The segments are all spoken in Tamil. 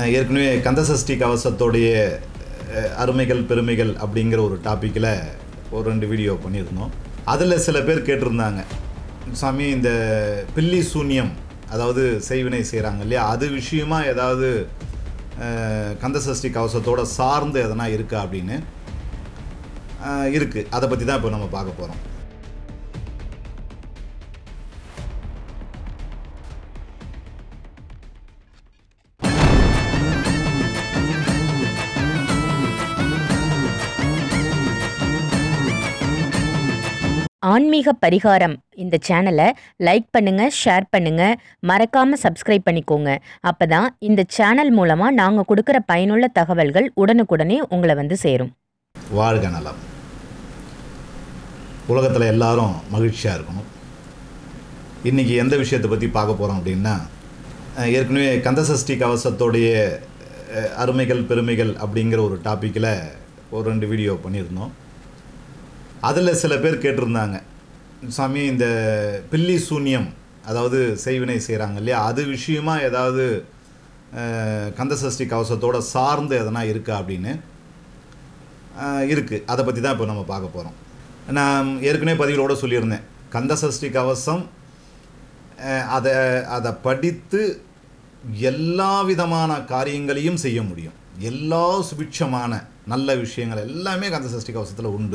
அஹ் ஏற்கனவே கந்தசஷ்டி கவசத்தோடைய அஹ், அருமைகள் பெருமைகள் அப்படிங்கிற ஒரு டாப்பிக்கில் ஒரு ரெண்டு வீடியோ பண்ணியிருந்தோம் அதில் சில பேர் கேட்டிருந்தாங்க சாமி இந்த பில்லி சூன்யம் அதாவது செய்வினை செய்கிறாங்க இல்லையா அது விஷயமா ஏதாவது அஹ், கந்தசஷ்டி கவசத்தோட சார்ந்து எதனா இருக்கா அப்படின்னு இருக்குது அதை பற்றி தான் இப்போ நம்ம பார்க்க போகிறோம் ஆன்மீக பரிகாரம் இந்த சேனலை லைக் பண்ணுங்க ஷேர் பண்ணுங்க மறக்காம சப்ஸ்கிரைப் பண்ணிக்கோங்க அப்பதான் இந்த சேனல் மூலமா நாங்க கொடுக்கிற பயனுள்ள தகவல்கள் உடனுக்குடனே உங்களை வந்து சேரும் வாழ்க நலம் உலகத்தில் எல்லாரும் மகிழ்ச்சியாக இருக்கணும் இன்றைக்கி எந்த விஷயத்தை பற்றி பார்க்க போகிறோம் அப்படின்னா அஹ், ஏற்கனவே கந்தசஷ்டி கவசத்தோடைய அஹ், அருமைகள் பெருமைகள் அப்படிங்கிற ஒரு டாப்பிக்கில் ஒரு ரெண்டு வீடியோ பண்ணியிருந்தோம் அதில் சில பேர் கேட்டிருந்தாங்க சாமி இந்த பில்லி சூன்யம் அதாவது செய்வினை செய்கிறாங்க இல்லையா அது விஷயமா ஏதாவது அஹ், கந்தசஷ்டி கவசத்தோட சார்ந்து எதனா இருக்கா அப்படின்னு இருக்குது அதை பற்றி தான் இப்போ நம்ம பார்க்க போகிறோம் நான் ஏற்கனவே பதிவிலோட சொல்லியிருந்தேன் கந்தசஷ்டி கவசம் அஹ், அதை அதை படித்து எல்லா விதமான காரியங்களையும் செய்ய முடியும் எல்லா சுபிட்சமான நல்ல விஷயங்கள் எல்லாமே கந்தசஷ்டி கவசத்தில் உண்டு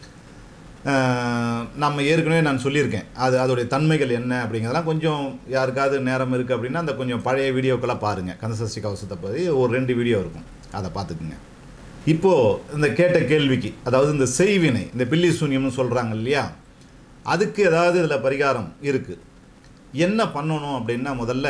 அஹ், நம்ம ஏற்கனவே நான் சொல்லியிருக்கேன் அது அதோடைய தன்மைகள் என்ன அப்படிங்கிறதெல்லாம் கொஞ்சம் யாருக்காவது நேரம் இருக்குது அப்படின்னா அந்த கொஞ்சம் பழைய வீடியோக்கெல்லாம் பாருங்கள் கந்தசஷ்டி கவசத்தை பற்றி ஒரு ரெண்டு வீடியோ இருக்கும் அதை பார்த்துக்குங்க இப்போது இந்த கேட்ட கேள்விக்கு அதாவது இந்த செய்வினை இந்த பில்லி சூன்யம்னு சொல்கிறாங்க இல்லையா அதுக்கு ஏதாவது இதில் பரிகாரம் இருக்குது என்ன பண்ணணும் அப்படின்னா முதல்ல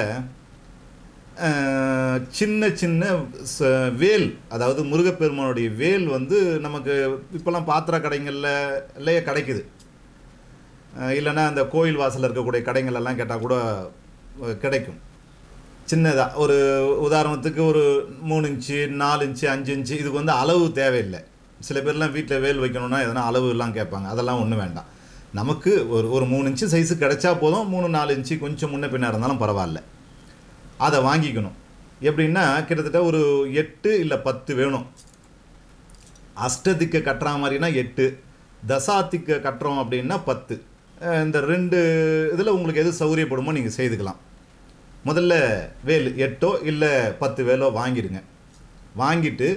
அஹ், சின்ன சின்ன ச- வேல் அதாவது முருகப்பெருமானுடைய வேல் வந்து நமக்கு இப்போல்லாம் பாத்திர கடைங்களில் இல்லையே கிடைக்குது அஹ், இல்லைன்னா அந்த கோயில் வாசலில் இருக்கக்கூடிய கடைகள் எல்லாம் கேட்டால் கூட அஹ், கிடைக்கும் சின்னதாக ஒரு உதாரணத்துக்கு ஒரு மூணு இன்ச்சு நாலு இன்ச்சு அஞ்சு இன்ச்சு இதுக்கு வந்து அளவு தேவையில்லை சில பேர்லாம் வீட்டில் வேல் வைக்கணும்னா எதனா அளவு எல்லாம் கேட்பாங்க அதெல்லாம் ஒன்றும் வேண்டாம் நமக்கு ஒரு ஒரு மூணு இன்ச்சு சைஸு கிடைச்சா போதும் மூணு நாலு இன்ச்சு கொஞ்சம் முன்ன பின்ன இருந்தாலும் பரவாயில்ல அதை வாங்கிக்கணும் எப்படின்னா கிட்டத்தட்ட ஒரு எட்டு இல்லை பத்து வேணும் அஷ்டதிக்க கட்டுற மாதிரினா எட்டு தசாத்திக்க கட்டுறோம் அப்படின்னா பத்து அஹ் இந்த ரெண்டு இதில் உங்களுக்கு எது சௌகரியப்படுமோ நீங்கள் செய்துக்கலாம் முதல்ல வேல் எட்டோ இல்லை பத்து வேலோ வாங்கிடுங்க வாங்கிட்டு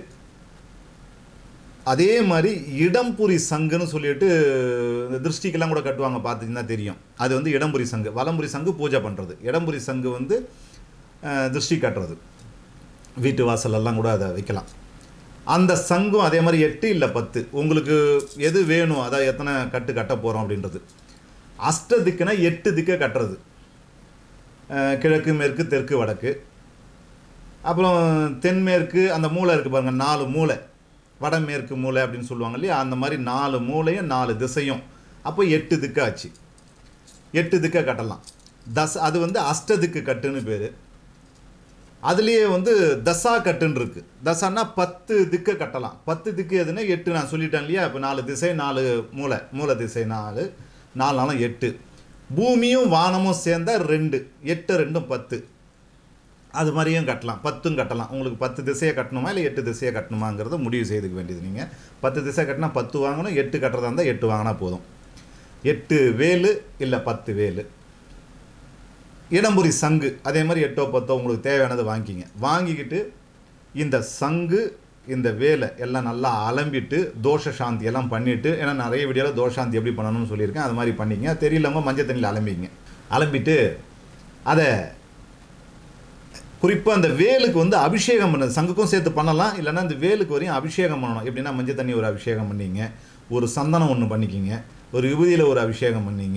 அதே மாதிரி இடம்புரி சங்குன்னு சொல்லிட்டு இந்த திருஷ்டிக்கெல்லாம் கூட கட்டுவாங்க பார்த்தீங்கன்னா தெரியும் அது வந்து இடம்புரி சங்கு வலம்புரி சங்கு பூஜை பண்ணுறது இடம்புரி சங்கு வந்து அஹ், திருஷ்டி கட்டுறது வீட்டு வாசலெல்லாம் கூட அதை வைக்கலாம் அந்த சங்கும் அதே மாதிரி எட்டு இல்லை பத்து உங்களுக்கு எது வேணும் அதாவது எத்தனை கட்டு கட்ட போகிறோம் அப்படின்றது அஷ்ட திக்குனா எட்டு திக்கை கட்டுறது அஹ், கிழக்கு மேற்கு தெற்கு வடக்கு அப்புறம் தென்மேற்கு அந்த மூலை இருக்குது பாருங்கள் நாலு மூலை வடமேற்கு மூலை அப்படின்னு சொல்லுவாங்க இல்லையா அந்த மாதிரி நாலு மூலையும் நாலு திசையும் அப்போ எட்டு திக்காச்சு எட்டு திக்கை கட்டலாம் தஸ் அது வந்து அஷ்டதிக்கு கட்டுன்னு பேர் அதுலேயே வந்து தசா கட்டுன்னு இருக்குது தசான்னா பத்து திக்கை கட்டலாம் பத்து திக்கு எதுன்னா எட்டு நான் சொல்லிட்டேன் இல்லையா இப்போ நாலு திசை நாலு மூலை மூல திசை நாலு நாலு நாளும் எட்டு பூமியும் வானமும் சேர்ந்தா ரெண்டு எட்டு ரெண்டும் பத்து அது மாதிரியும் கட்டலாம் பத்தும் கட்டலாம் உங்களுக்கு பத்து திசையை கட்டணுமா இல்லை எட்டு திசையை கட்டணுமாங்கிறத முடிவு செய்துக்க வேண்டியது நீங்கள் பத்து திசை கட்டினா பத்து வாங்கணும் எட்டு கட்டுறதா இருந்தால் எட்டு வாங்கினா போதும் எட்டு வேலு இல்லை பத்து வேலு இடம்புரி சங்கு அதே மாதிரி எட்டோ பத்தோ உங்களுக்கு தேவையானது வாங்கிக்கிங்க வாங்கிக்கிட்டு இந்த சங்கு இந்த வேலை எல்லாம் நல்லா அலம்பிட்டு தோஷ சாந்தி எல்லாம் பண்ணிவிட்டு ஏன்னா நிறைய வீடியோவில் தோஷாந்தி எப்படி பண்ணணும்னு சொல்லியிருக்கேன் அது மாதிரி பண்ணிக்கங்க தெரியலவங்க மஞ்சள் தண்ணியில் அலம்பிங்க அலம்பிட்டு அதை குறிப்பாக அந்த வேலுக்கு வந்து அபிஷேகம் பண்ணது சங்குக்கும் சேர்த்து பண்ணலாம் இல்லைன்னா அந்த வேலுக்கு வரையும் அபிஷேகம் பண்ணணும் எப்படின்னா மஞ்சள் தண்ணி ஒரு அபிஷேகம் பண்ணீங்க ஒரு சந்தனம் ஒன்று பண்ணிக்கிங்க ஒரு விபூதியில் ஒரு அபிஷேகம் பண்ணீங்க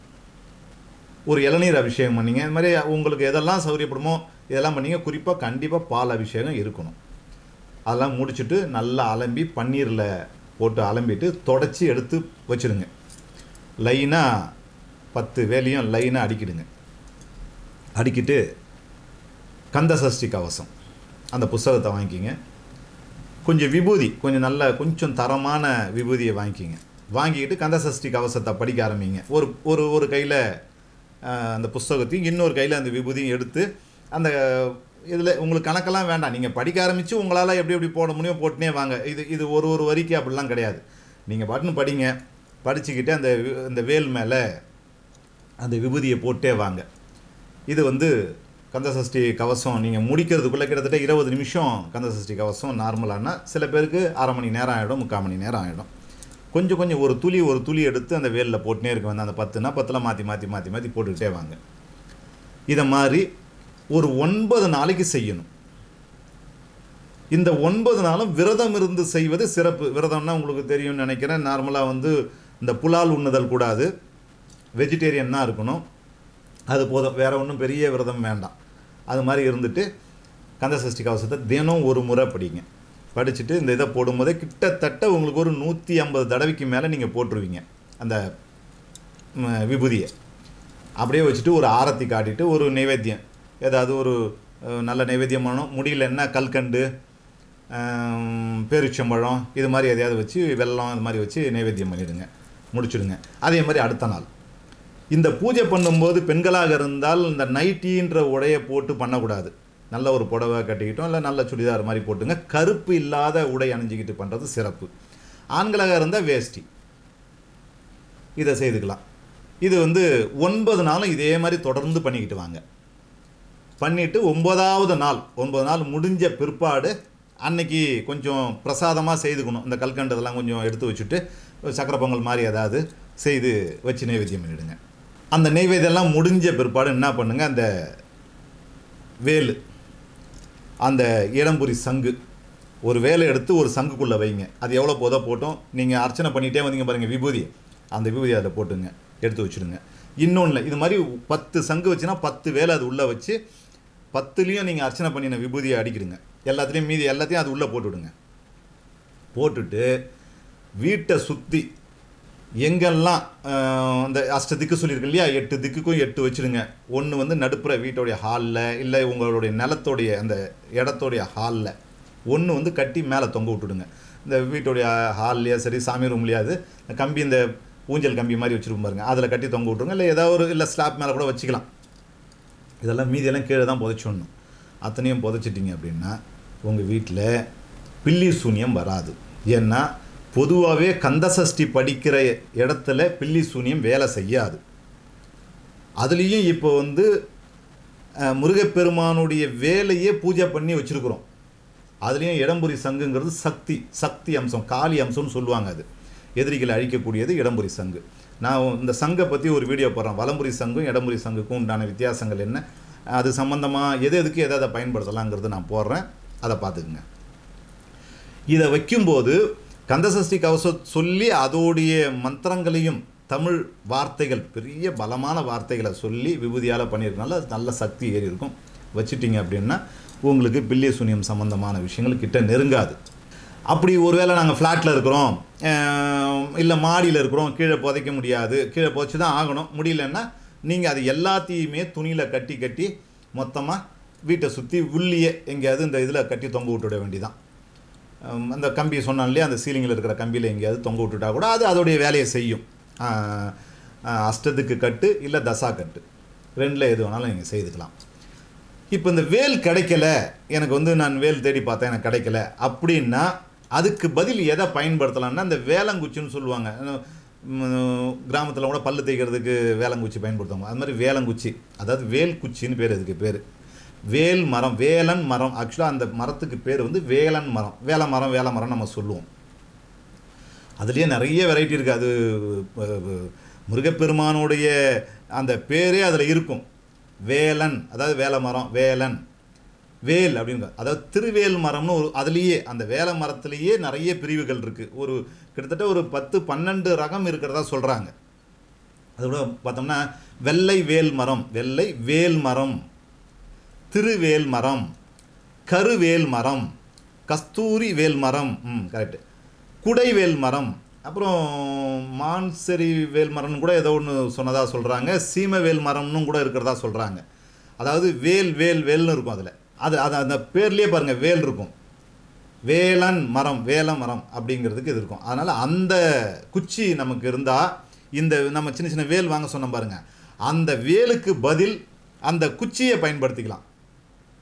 ஒரு இளநீர் அபிஷேகம் பண்ணீங்க இந்த மாதிரி உங்களுக்கு எதெல்லாம் சௌகரியப்படுமோ இதெல்லாம் பண்ணீங்க குறிப்பாக கண்டிப்பாக பால் அபிஷேகம் இருக்கணும் அதெல்லாம் முடிச்சுட்டு நல்லா அலம்பி பன்னீரில் போட்டு அலம்பிட்டு தொடச்சி எடுத்து வச்சுருங்க லைனாக பத்து வேலையும் லைனாக அடிக்கிடுங்க அடிக்கிட்டு கந்தசஷ்டி கவசம் அந்த புஸ்தகத்தை வாங்கிக்கிங்க கொஞ்சம் விபூதி கொஞ்சம் நல்ல கொஞ்சம் தரமான விபூதியை வாங்கிக்கிங்க வாங்கிக்கிட்டு கந்தசஷ்டி கவசத்தை படிக்க ஆரம்பிங்க ஒரு ஒரு ஒரு கையில் அந்த புஸ்தகத்தையும் இன்னொரு கையில் அந்த விபூதியும் எடுத்து அந்த இதில் உங்களுக்கு கணக்கெல்லாம் வேண்டாம் நீங்கள் படிக்க ஆரம்பித்து உங்களால் எப்படி எப்படி போட முடியும் போட்டுனே வாங்க இது இது ஒரு ஒரு வரிக்கு அப்படிலாம் கிடையாது நீங்கள் பாட்டுன்னு படிங்க படிச்சுக்கிட்டு அந்த வி- அந்த வேல் மேலே அந்த விபூதியை போட்டே வாங்க இது வந்து கந்தசஷ்டி கவசம் நீங்கள் முடிக்கிறதுக்குள்ளே கிட்டத்தட்ட இருபது நிமிஷம் கந்தசஷ்டி கவசம் நார்மலானா சில பேருக்கு அரை மணி நேரம் ஆகிடும் முக்கால் மணி நேரம் ஆகிடும் கொஞ்சம் கொஞ்சம் ஒரு துளி ஒரு துளி எடுத்து அந்த வேலில் போட்டுனே இருக்க வந்து அந்த பத்துனா பத்தில் மாற்றி மாற்றி மாற்றி மாற்றி போட்டுக்கிட்டே வாங்க இதை மாதிரி ஒரு ஒன்பது நாளைக்கு செய்யணும் இந்த ஒன்பது நாளும் விரதம் இருந்து செய்வது சிறப்பு விரதம்னா உங்களுக்கு தெரியும்னு நினைக்கிறேன் நார்மலாக வந்து இந்த புலால் உண்ணுதல் கூடாது வெஜிடேரியன் தான் இருக்கணும் அது போதும் வேற ஒன்றும் பெரிய விரதம் வேண்டாம் அது மாதிரி இருந்துட்டு கந்தசஷ்டி கவசத்தை தினம் ஒரு முறை படிங்க படிச்சுட்டு இந்த இதை போடும்போதே கிட்டத்தட்ட உங்களுக்கு ஒரு நூற்றி ஐம்பது தடவைக்கு மேலே நீங்கள் போட்டுருவீங்க அந்த ம், விபூதியை அப்படியே வச்சுட்டு ஒரு ஆரத்தி காட்டிட்டு ஒரு நைவேத்தியம் ஏதாவது ஒரு அஹ், நல்ல நைவேத்தியம் பண்ணணும் முடியலன்னா கல்கண்டு ஆம், பேரிச்சம்பழம் இது மாதிரி எதையாவது வச்சு வெல்லம் இது மாதிரி வச்சு நைவேத்தியம் பண்ணிடுங்க முடிச்சிடுங்க அதே மாதிரி அடுத்த நாள் இந்த பூஜை பண்ணும்போது பெண்களாக இருந்தால் இந்த நைட்டின்ற உடையை போட்டு பண்ணக்கூடாது நல்ல ஒரு புடவை கட்டிக்கிட்டோம் இல்லை நல்ல சுடிதார் மாதிரி போட்டுங்க கருப்பு இல்லாத உடை அணிஞ்சிக்கிட்டு பண்ணுறது சிறப்பு ஆண்களாக இருந்தால் வேஷ்டி இதை செய்துக்கலாம் இது வந்து ஒன்பது நாளும் இதே மாதிரி தொடர்ந்து பண்ணிக்கிட்டு வாங்க பண்ணிவிட்டு ஒன்பதாவது நாள் ஒன்பது நாள் முடிஞ்ச பிற்பாடு அன்னைக்கு கொஞ்சம் பிரசாதமாக செய்துக்கணும் இந்த கல்கண்டு இதெல்லாம் கொஞ்சம் எடுத்து வச்சுட்டு சக்கரை பொங்கல் மாதிரி ஏதாவது செய்து வச்சு நைவேத்தியம் பண்ணிவிடுங்க அந்த நெய்வேத்தியெல்லாம் முடிஞ்ச பிற்பாடு என்ன பண்ணுங்க அந்த வேலு அந்த இடம்புரி சங்கு ஒரு வேலை எடுத்து ஒரு சங்குக்குள்ளே வைங்க அது எவ்வளோ போதோ போட்டோம் நீங்கள் அர்ச்சனை பண்ணிகிட்டே வந்தீங்க பாருங்கள் விபூதி அந்த விபூதி அதில் போட்டுங்க எடுத்து வச்சுடுங்க இன்னொன்று இது மாதிரி பத்து சங்கு வச்சுன்னா பத்து வேலை அது உள்ளே வச்சு பத்துலேயும் நீங்கள் அர்ச்சனை பண்ணின விபூதியை அடிக்கிடுங்க எல்லாத்துலேயும் மீதி எல்லாத்தையும் அது உள்ளே போட்டுவிடுங்க போட்டுட்டு வீட்டை சுற்றி எங்கெல்லாம் ஆஹ், இந்த அஷ்ட திக்கு சொல்லியிருக்கு இல்லையா எட்டு திக்குக்கும் எட்டு வச்சுருங்க ஒன்று வந்து நடுப்புற வீட்டோடைய ஹாலில் இல்லை உங்களுடைய நிலத்தோடைய அந்த இடத்தோடைய ஹாலில் ஒன்று வந்து கட்டி மேலே தொங்க விட்டுடுங்க இந்த வீட்டோடைய ஹால்லையா சரி சாமி ரூம்லையாவது இந்த கம்பி இந்த ஊஞ்சல் கம்பி மாதிரி வச்சுருப்போம் பாருங்க அதில் கட்டி தொங்க விட்ருங்க இல்லை ஏதாவது ஒரு இல்லை ஸ்லாப் மேலே கூட வச்சுக்கலாம் இதெல்லாம் மீதியெல்லாம் கீழே தான் புதைச்சிடணும் அத்தனையும் புதைச்சிட்டிங்க அப்படின்னா உங்கள் வீட்டில் பில்லி சூனியம் வராது ஏன்னா பொதுவாகவே கந்தசஷ்டி படிக்கிற இடத்துல பில்லி சூனியம் வேலை செய்யாது அதுலேயும் இப்போ வந்து அஹ், முருகப்பெருமானுடைய வேலையே பூஜை பண்ணி வச்சுருக்குறோம் அதுலேயும் இடம்புரி சங்குங்கிறது சக்தி சக்தி அம்சம் காளி அம்சம்னு சொல்லுவாங்க அது எதிரிகளை அழிக்கக்கூடியது இடம்புரி சங்கு நான் இந்த சங்கை பற்றி ஒரு வீடியோ போடுறேன் வலம்புரி சங்கும் இடம்புரி சங்குக்கும் உண்டான வித்தியாசங்கள் என்ன அது சம்மந்தமாக எது எதுக்கு எதை எதை பயன்படுத்தலாங்கிறது நான் போடுறேன் அதை பார்த்துக்குங்க இதை வைக்கும்போது கந்தசஷ்டி கவசம் சொல்லி அதோடைய மந்திரங்களையும் தமிழ் வார்த்தைகள் பெரிய பலமான வார்த்தைகளை சொல்லி விபூதியால் பண்ணியிருக்கனால அது நல்ல சக்தி ஏறி இருக்கும் வச்சிட்டிங்க அப்படின்னா உங்களுக்கு பில்லிய சூனியம் சம்பந்தமான விஷயங்கள் கிட்ட நெருங்காது அப்படி ஒருவேளை நாங்கள் ஃப்ளாட்டில் இருக்கிறோம் இல்லை மாடியில் இருக்கிறோம் கீழே புதைக்க முடியாது கீழே புதைச்சி தான் ஆகணும் முடியலன்னா நீங்கள் அது எல்லாத்தையுமே துணியில் கட்டி கட்டி மொத்தமாக வீட்டை சுற்றி உள்ளியே எங்கேயாவது இந்த இதில் கட்டி தொங்க விட்டுட வேண்டியதான் ஹம், அந்த கம்பி சொன்னோம் இல்லையா அந்த சீலிங்கில் இருக்கிற கம்பியில் எங்கேயாவது தொங்க விட்டுட்டா கூட அது அதோடைய வேலையை செய்யும் ஆஹ், ஆஹ், அஷ்டத்துக்கு கட்டு இல்லை தசா கட்டு ரெண்டில் எது வேணாலும் நீங்கள் செய்துக்கலாம் இப்போ இந்த வேல் கிடைக்கல எனக்கு வந்து நான் வேல் தேடி பார்த்தேன் எனக்கு கிடைக்கல அப்படின்னா அதுக்கு பதில் எதை பயன்படுத்தலாம்னா இந்த வேலங்குச்சின்னு சொல்லுவாங்க கிராமத்தில் கூட பல்லு தேய்க்கிறதுக்கு வேலங்குச்சி பயன்படுத்துவாங்க அது மாதிரி வேலங்குச்சி அதாவது வேல் குச்சின்னு பேர் இதுக்கு பேர் வேல் மரம் வேலன் மரம் ஆக்சுவலாக அந்த மரத்துக்கு பேர் வந்து வேலன் மரம் வேல மரம் வேல மரம் நம்ம சொல்லுவோம் அதுலேயே நிறைய வெரைட்டி இருக்குது அது அஹ், அஹ், முருகப்பெருமானுடைய அந்த பேரே அதில் இருக்கும் வேலன் அதாவது வேல மரம் வேலன் வேல் அப்படின்னு அதாவது திருவேல் மரம்னு ஒரு அதுலேயே அந்த வேல மரத்துலேயே நிறைய பிரிவுகள் இருக்குது ஒரு கிட்டத்தட்ட ஒரு பத்து பன்னெண்டு ரகம் இருக்கிறதா சொல்கிறாங்க அது கூட பார்த்தோம்னா வெள்ளை வேல் மரம் வெள்ளை வேல் மரம் திருவேல் மரம் கருவேல் மரம் கஸ்தூரி வேல் மரம் ம் கரெக்டு குடைவேல் மரம் அப்புறம் மான்சரி வேல் மரம்னு கூட ஏதோ ஒன்று சொன்னதாக சொல்கிறாங்க சீம வேல் மரம்னு கூட இருக்கிறதா சொல்கிறாங்க அதாவது வேல் வேல் வேல்னு இருக்கும் அதில் அது அது அந்த பேர்லேயே பாருங்கள் வேல் இருக்கும் வேலன் மரம் வேல மரம் அப்படிங்கிறதுக்கு இது இருக்கும் அதனால் அந்த குச்சி நமக்கு இருந்தால் இந்த நம்ம சின்ன சின்ன வேல் வாங்க சொன்னோம் பாருங்க அந்த வேலுக்கு பதில் அந்த குச்சியை பயன்படுத்திக்கலாம்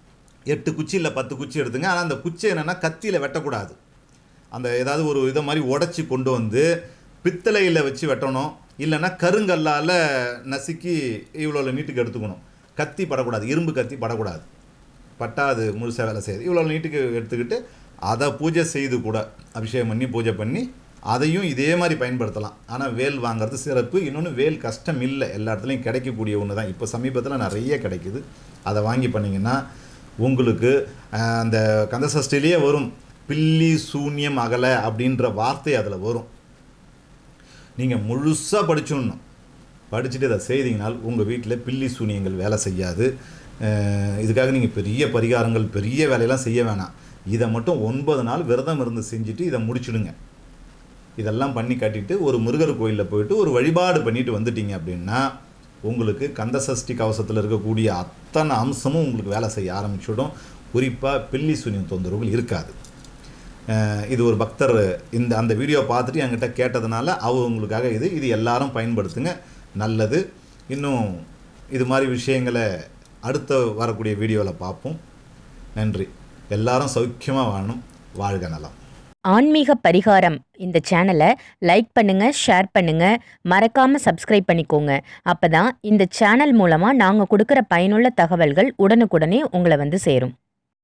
எட்டு குச்சி இல்லை பத்து குச்சி எடுத்துங்க ஆனால் அந்த குச்சி என்னென்னா கத்தியில் வெட்டக்கூடாது அந்த ஏதாவது ஒரு இதை மாதிரி உடச்சி கொண்டு வந்து பித்தளையில் வச்சு வெட்டணும் இல்லைன்னா கருங்கல்லால் நசுக்கி இவ்வளோ நீட்டுக்கு எடுத்துக்கணும் கத்தி படக்கூடாது இரும்பு கத்தி படக்கூடாது பட்டாது முழுசாக வேலை செய்யுது இவ்வளோ நீட்டுக்கு எடுத்துக்கிட்டு அதை பூஜை செய்து கூட அபிஷேகம் பண்ணி பூஜை பண்ணி அதையும் இதே மாதிரி பயன்படுத்தலாம் ஆனால் வேல் வாங்குறது சிறப்பு இன்னொன்று வேல் கஷ்டம் இல்லை எல்லா இடத்துலையும் கிடைக்கக்கூடிய ஒன்று தான் இப்போ சமீபத்தில் நிறைய கிடைக்குது அதை வாங்கி பண்ணிங்கன்னா உங்களுக்கு அஹ், அந்த கந்தசஷ்டிலேயே வரும் பில்லி சூன்யம் அகல அப்படின்ற வார்த்தை அதில் வரும் நீங்கள் முழுசாக படிச்சிடணும் படிச்சுட்டு அதை செய்தீங்கனால் உங்கள் வீட்டில் பில்லி சூனியங்கள் வேலை செய்யாது அஹ் இதுக்காக நீங்கள் பெரிய பரிகாரங்கள் பெரிய வேலையெல்லாம் செய்ய வேணாம் இதை மட்டும் ஒன்பது நாள் விரதம் இருந்து செஞ்சுட்டு இதை முடிச்சிடுங்க இதெல்லாம் பண்ணி காட்டிட்டு ஒரு முருகர் கோயிலில் போயிட்டு ஒரு வழிபாடு பண்ணிட்டு வந்துட்டீங்க அப்படின்னா உங்களுக்கு கந்தசஷ்டி கவசத்தில் இருக்கக்கூடிய அத்தனை அம்சமும் உங்களுக்கு வேலை செய்ய ஆரம்பிச்சிடும் குறிப்பாக பில்லி சூனியம் தொந்தரவுகள் இருக்காது அஹ் இது ஒரு பக்தர் இந்த அந்த வீடியோ பார்த்துட்டு என்கிட்ட கேட்டதுனால அவர் உங்களுக்காக இது இது எல்லாரும் பயன்படுத்துங்க நல்லது இன்னும் இது மாதிரி விஷயங்களை அடுத்த வரக்கூடிய வீடியோவில் பார்ப்போம் நன்றி எல்லாரும் சௌக்கியமாக வாழணும் வாழ்க நலம் ஆன்மீக பரிகாரம் இந்த சேனலை லைக் பண்ணுங்க ஷேர் பண்ணுங்க மறக்காம சப்ஸ்கிரைப் பண்ணிக்கோங்க அப்பதான் இந்த சேனல் மூலமா நாங்க கொடுக்குற பயனுள்ள தகவல்கள் உடனுக்குடனே உங்களை வந்து சேரும்